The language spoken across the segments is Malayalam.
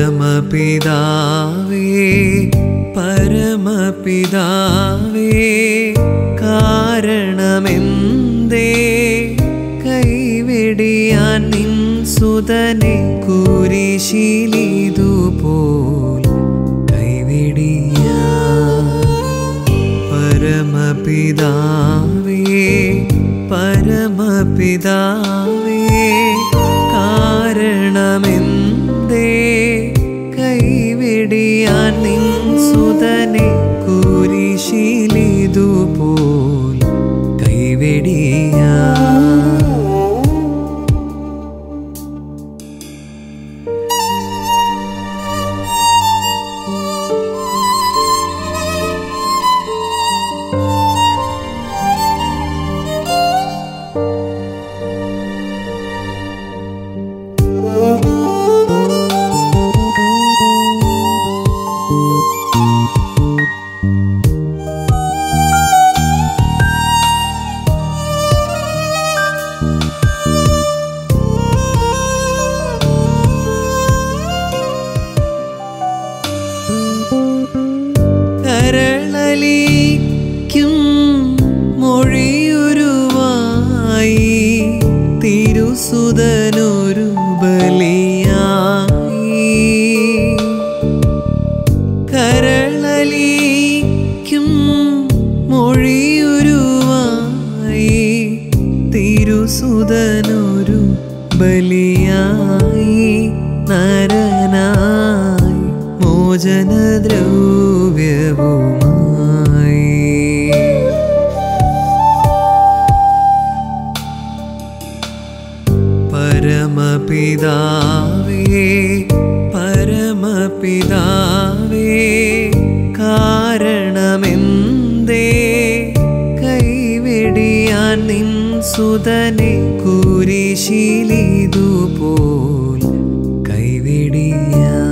പരമപിതാവേ പരമപിതാവേ കാരണമെന്തേ കൈവെടിയാൻ നിൻ സുതനെ കുരിശിലിതുപോൽ കൈവെടിയാൻ പരമപിതാവേ പരമപിതാവേ കാരണമെന്തേ കൈവെടിയാൻ നിൻ സുതനെ കുരിശിലിതുപോൽ കൈവെടിയാൻ കരളലിക്കും മൊഴിയുരുവായി തിരുസുതനൊരു ബലിയായി കരളലിക്കും മൊഴിയുരുവായി തിരുസുതനൊരു ബലിയായി നരനായി മോചനദ്രവ്യവുമായി പരമപിതാവേ പരമപിതാവേ കാരണമെന്തേ കൈവെടിയാൻ നിൻ സുതനെ കുരിശിലിതുപോൽ കൈവെടിയാൻ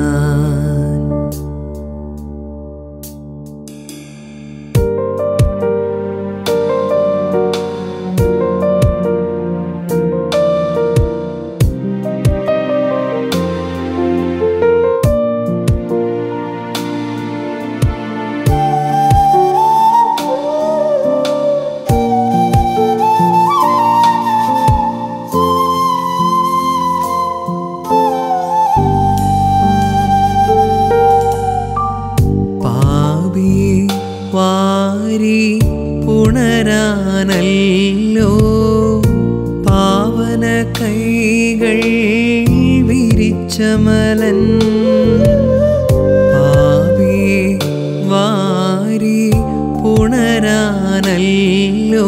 പാപിയെ വാരി പുണരാനല്ലോ പാവന കൈകൾ വിരിച്ചമലൻ പാപിയെ വാരി പുണരാനല്ലോ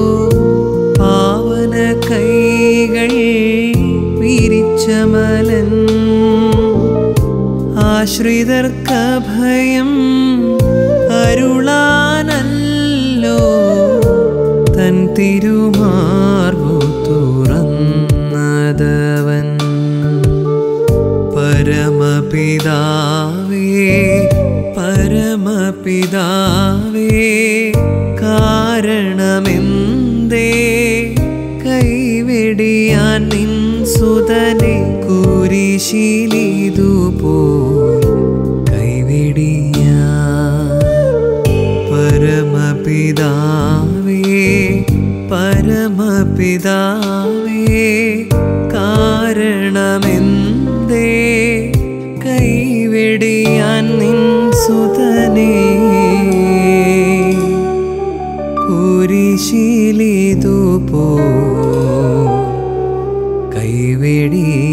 പാവന കൈകൾ വിരിച്ചമലൻ ആശ്രിതർക്കഭയം അരുളാനല്ലോ തൻ തിരുമാർവു തുറന്നതവൻ പരമപിതാവേ പരമപിതാവേ കാരണമെന്തേ കൈവെടിയാൻ നിൻ സുതനെ കുരിശിലിതുപോൽ കൈവെടിയാൻ പരമപിതാവേ പരമപിതാവേ കാരണമെന്തേ കൈവെടിയാൻ നിൻ സുതനെ കുരിശിലിതുപോ കൈവെടിയാൻ